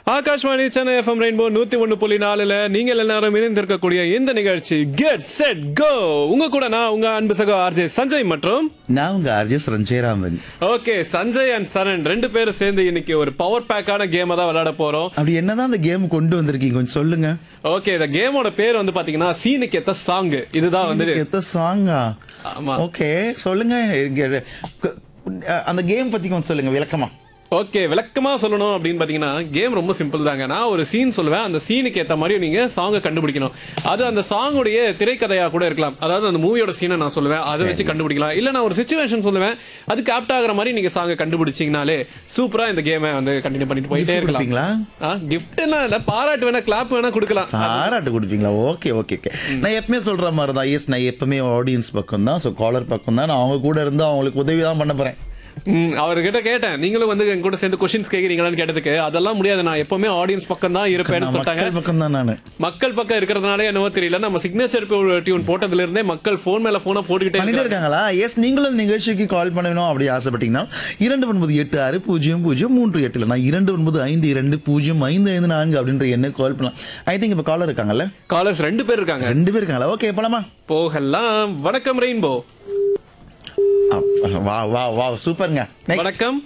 Akashvani Chennai FM rainbow நூத்தி ஒண்ணு புள்ளி நாலுல நீங்கள் எல்லாரும் இணைந்திருக்கக்கூடிய இந்த நிகழ்ச்சி கெட் செட் கோ உங்க கூட நான் உங்க அன்பு சகோ ஆர்ஜே சஞ்சய் மற்றும் நான் உங்க RJs Ranjayaraman okay Sanjay and Saran ரெண்டு பேரும் சேர்ந்து இன்னைக்கு ஒரு பவர் பேக்கான கேமை தான் விளையாட போறோம் அப்படி என்னதான் அந்த கேம் கொண்டு வந்திருக்கீங்க கொஞ்சம் சொல்லுங்க ஓகே இந்த கேமோட பேர் வந்து பாத்தீங்கன்னா சீனுக்கு ஏத்த சாங் இதுதான் வந்து எத்த சாங்கா ஆமா ஓகே சொல்லுங்க இங்க- க- அந்த கேம் பத்தி கொஞ்சம் சொல்லுங்க விளக்கமா ஓகே விளக்கமா சொல்லணும் அப்படின்னு பாத்தீங்கன்னா கேம் ரொம்ப சிம்பிள் தாங்க நான் ஒரு சீன் சொல்லுவேன் அந்த சீனுக்கு ஏத்த மாதிரி நீங்க சாங்கை கண்டுபிடிக்கணும் அது அந்த சாங்குடைய திரைக்கதையா கூட இருக்கலாம் அதாவது அந்த மூவியோட சீனை நான் சொல்லுவேன் அதை வச்சு கண்டுபிடிக்கலாம் இல்ல நான் ஒரு சுச்சுவேஷன் சொல்லுவேன் அதுக்கு ஆப்ட் ஆகுற மாதிரி நீங்க சாங்கை கண்டுபிடிச்சீங்கனாலே சூப்பரா இந்த கேமை வந்து கண்டினியூ பண்ணிட்டு போயிட்டே Gift இருக்கலாம் கொடுப்பீங்களா கிஃப்ட் இல்ல பாராட்டு வேணா கிளாப் வேணா கொடுக்கலாம் பாராட்டு கொடுப்பீங்களா ஓகே ஓகே ஓகே நான் எப்பவுமே சொல்ற மாதிரி தான் எஸ் நான் எப்பவுமே ஆடியன்ஸ் பக்கம் தான் ஸோ காலர் பக்கம் தான் நான் அவங்க கூட இருந்து அவங்களுக்கு உதவி தான் பண்ண போறேன் ம், அவர்கிட்ட கேட்டேன் நீங்களும் வந்து என் கூட சேர்ந்து கொஸ்டின்ஸ் கேக்குறீங்களான்னு கேட்டதுக்கு அதெல்லாம் முடியாது நான் எப்பவுமே ஆடியன்ஸ் பக்கம் தான் இருப்பேன்னு நான் சொல்லிட்டாங்க மக்கள் பக்கம் தான் நானு மக்கள் பக்கம் இருக்கிறதுனால என்னவோ தெரியல நம்ம சிக்னேச்சர் டியூன் போட்டதுல இருந்தே மக்கள் போன் மேல போன போட்டுக்கிட்டே பண்ணிட்டு இருக்காங்க இருக்காங்களா எஸ் நீங்களும் இந்த நிகழ்ச்சிக்கு கால் பண்ணணும் அப்படி ஆசைப்பட்டீங்கன்னா இரண்டு ஒன்பது எட்டு ஆறு பூஜ்ஜியம் பூஜ்ஜியம் மூன்று எட்டுல நான் இரண்டு ஒன்பது ஐந்து இரண்டு பூஜ்ஜியம் ஐந்து ஐந்து நான்கு அப்படின்ற எண்ணை கால் பண்ணலாம் ஐ திங்க் இப்போ காலர் இருக்காங்கல்ல காலர்ஸ் ரெண்டு பேர் இருக்காங்க ரெண்டு பேர் இருக்காங்களா ஓகே போலாமா போகலாம் வணக்கம் ரெயின்போ அப்- வா வா வா சூப்பருங்க நெக்ஸ்ட் வணக்கம்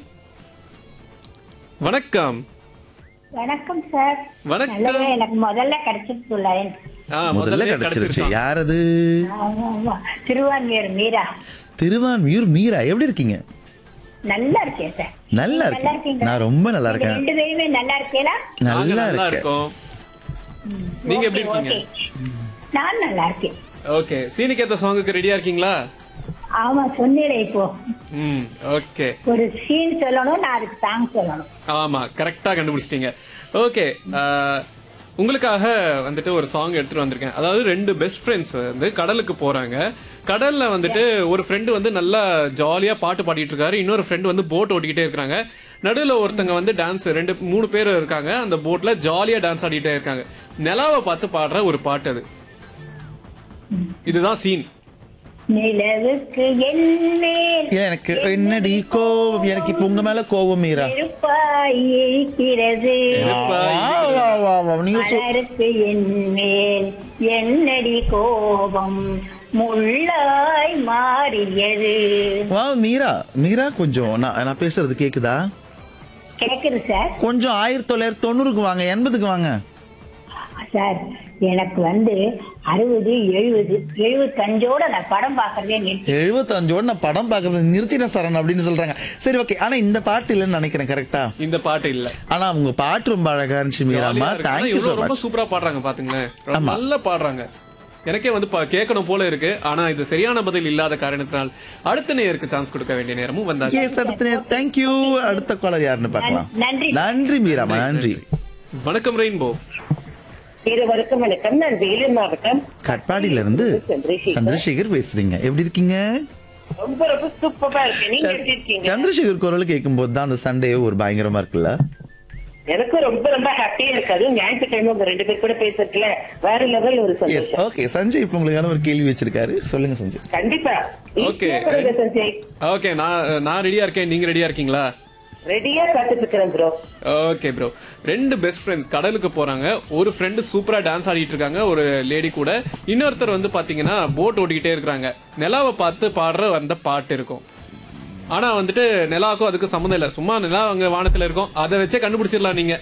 வணக்கம் வணக்கம் சார் வணக்கம். நல்லவே எனக்கு முதல்ல கிடைச்சிருக்கு லைன் ஆ, முதல்ல முதல்ல கிடைச்சிருச்சு கிடைச்சிருச்சாம். யார் அது ஆமா, ஆமா. திருவான்மியூர் மீரா திருவான்மியூர் மீரா எப்படி இருக்கீங்க நல்லா இருக்கேன் சார் நல்லா நீங்க இருக்கேன் இருக்கீங்களா? நான் ரொம்ப நல்லா நீங்க இருக்கேன் ரெண்டு பேருமே நல்லா இருக்கீங்களா நாங்க நல்லா நல்லா இருக்கேன் இருக்கோம் நீங்க எப்படி ஓகே, இருக்கீங்க ஓகே. நான் நல்லா இருக்கேன் ஓகே சீனிக்கு ஏத்த சாங்குக்கு ரெடியா இருக்கீங்களா ஆமா சொன்னீரே இப்போ ம் ஓகே ஒரு சீன் சொல்லணும் நான் அதுக்கு சாங் சொல்லணும் ஆமா கரெக்டா கண்டுபிடிச்சிட்டீங்க ஓகே உங்களுக்காக வந்துட்டு ஒரு சாங் எடுத்துட்டு வந்திருக்கேன் அதாவது ரெண்டு பெஸ்ட் ஃப்ரெண்ட்ஸ் வந்து கடலுக்கு போறாங்க கடல்ல வந்துட்டு ஒரு ஃப்ரெண்டு வந்து நல்லா ஜாலியா பாட்டு பாடிட்டு இருக்காரு இன்னொரு ஃப்ரெண்டு வந்து போட் ஓட்டிக்கிட்டே இருக்காங்க நடுவுல ஒருத்தங்க வந்து டான்ஸ் ரெண்டு மூணு பேர் இருக்காங்க அந்த போட்ல ஜாலியா டான்ஸ் ஆடிட்டே இருக்காங்க நிலாவை பார்த்து பாடுற ஒரு பாட்டு அது இதுதான் சீன் நிலவுக்கு என்மேல் எனக்கு என்னடி கோபம் எனக்கு இப்ப உங்க மேல கோபம் மீரா நெருப்பாய் இருக்கிறது வா, வா, வா, வா. நீங்க சொ- மலருக்கு என்மேல் என்னடி கோபம் முள்ளாய் மாறியது வா மீரா மீரா கொஞ்சம் நான் நான் பேசுறது கேக்குதா கேக்குது சார் கொஞ்சம் ஆயிரத்தி தொள்ளாயிரத்தி தொண்ணூறுக்கு வாங்க எண்பதுக்கு வாங்க சார் எனக்கு வந்து அறுபது எழுபது எழுபத்தஞ்சோட நான் படம் பாக்குறதே நிறுத்தி எழுபத்தஞ்சோட நான் படம் பார்க்கறது நிறுத்தினேன் சரண் அப்படின்னு சொல்றாங்க சரி ஓகே ஆனா இந்த பாட்டு இல்லைன்னு நினைக்கிறேன் கரெக்டா இந்த பாட்டு இல்ல ஆனா உங்க பாட்டு ரொம்ப அழகா இருந்துச்சு மீராமா ஜாலியா இருக்கு. ஆனா தேங்க்யூ இவ்வளவு சோ ரொம்ப மச் சூப்பரா பாடுறாங்க பாத்துங்களேன் ரொம்ப நல்லா பாடுறாங்க எனக்கே வந்து பா- கேட்கணும் போல இருக்கு ஆனா இது சரியான பதில் இல்லாத காரணத்தினால் அடுத்த நேருக்கு சான்ஸ் கொடுக்க வேண்டிய நேரமும் வந்தாச்சு எஸ் அடுத்த நேரம் தேங்க்யூ அடுத்த காலர் யாருன்னு பார்க்கலாம் நன்றி. நன்றி மீராமா நன்றி வணக்கம் ரெயின்போ இருவருக்கும் வணக்கம் நான் வேலூர் மாவட்டம் கட்பாடியில இருந்து சந்திரசேகர். சந்திரசேகர் பேசுறீங்க எப்படி இருக்கீங்க ரொம்ப ரொம்ப சூப்பரா இருக்கு நீங்க எப்படி இருக்கீங்க சந்திரசேகர் குரல் கேட்கும் போது தான் அந்த சண்டே ஒரு பயங்கரமா இருக்குல்ல எனக்கும் ரொம்ப ரொம்ப ஹாப்பியா இருக்கு அதுவும் ஞாயிற்றுக்கிழமை உங்க ரெண்டு பேர் கூட பேசுறதுல வேற லெவல் ஒரு எஸ் சந்தோஷம் ஓகே சஞ்சய் இப்ப உங்களுக்கான ஒரு கேள்வி வச்சிருக்காரு சொல்லுங்க சஞ்சய் கண்டிப்பா Okay. ஈஸியா கொடுங்க சஞ்சய் ஓகே நான் நான் ரெடியா இருக்கேன் நீங்க ரெடியா இருக்கீங்களா ரெடியா காத்துட்டு இருக்கிறேன் ப்ரோ ஓகே ப்ரோ ரெண்டு பெஸ்ட் ஃப்ரெண்ட்ஸ் கடலுக்கு போறாங்க ஒரு ஃப்ரெண்டு சூப்பரா டான்ஸ் ஆடிட்டு இருக்காங்க ஒரு லேடி கூட இன்னொருத்தர் வந்து பாத்தீங்கன்னா போட் ஓட்டிக்கிட்டே இருக்காங்க நிலாவை பார்த்து பாடுற அந்த பாட்டு இருக்கும் ஆனா வந்துட்டு நிலாவுக்கும் அதுக்கு சம்மந்தம் இல்ல சும்மா நிலா அங்க வானத்துல இருக்கும் அதை வச்சே கண்டுபிடிச்சிடலாம் நீங்க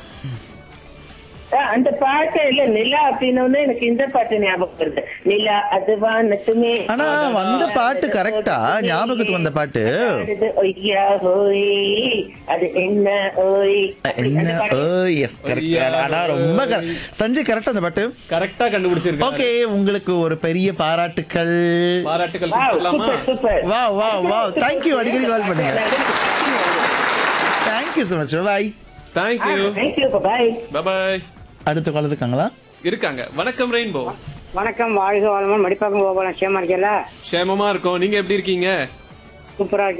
அந்த பாட்டு இல்ல நிலா அப்படின்னு எனக்கு இந்த பாட்டு ஞாபகம் வருது நிலா அது வானத்துமே ஆனா வந்த பாட்டு கரெக்டா ஞாபகத்துக்கு வந்த பாட்டு ஆடுது ஒய்யா ஹோய் அது என்ன ஓய் என்ன அந்த பாட்டு. எஸ் கரெக்ட் ஆனா ரொம்ப correct. சஞ்சய் கரெக்டா அந்த பாட்டு கரெக்டா கண்டுபிடிச்சிருக்காங்க ஓகே உங்களுக்கு ஒரு பெரிய பாராட்டுக்கள் பாராட்டுகள் Wow, கொடுக்கலாமா super, super. வா வா வா தேங்க்யூ அடிக்கடி கால் பண்ணுங்க thank you so much bye thank you Thank you, bye-bye. Bye அடுத்த கால் இருக்காங்களா இருக்காங்க வணக்கம் ரெயின்போ வணக்கம் வாழ்க வளமுடன் மடிப்பாக்கம் கோபாலம் சேமா இருக்கல சேமமா இருக்கும் நீங்க எப்படி இருக்கீங்க சூப்பரா